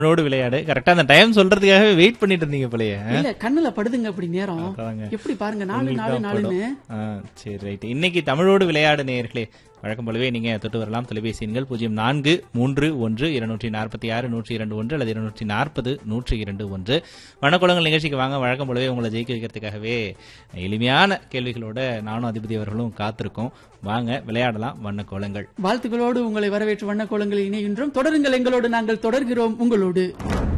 Road விளையாடு கரெக்டா அந்த டைம் சொல்றதுக்காகவே வெயிட் பண்ணிட்டு இருந்தீங்க போலயே இல்ல கண்ணுல படுதுங்க அப்படி நேரம் அதாங்க. எப்படி பாருங்க நாலு உங்களுக்கு நாலு தான் நாலுன்னு படும். ஆ, சரி ரைட் இன்னைக்கு தமிழோடு விளையாடு நேயர்களே வழக்கம் போலவே நீங்க தொட்டு வரலாம் தொலைபேசி எண்கள் பூஜ்ஜியம் நான்கு மூன்று ஒன்று இருநூற்றி நாற்பத்தி ஆறு நூற்றி இரண்டு ஒன்று அல்லது இருநூற்றி நாற்பது நூற்றி இரண்டு ஒன்று வனக்குளங்கள் நிகழ்ச்சிக்கு வாங்க வழக்கம் போலவே உங்களை ஜெயிக்க வைக்கிறதுக்காகவே எளிமையான கேள்விகளோட நானும் அதிபதி அவர்களும் காத்திருக்கோம் வாங்க விளையாடலாம் வண்ணக்கோலங்கள் வாழ்த்துக்களோடு உங்களை வரவேற்று வண்ண கோலங்களில் இணைகின்றோம் தொடருங்கள் எங்களோடு நாங்கள் தொடர்கிறோம் உங்களோடு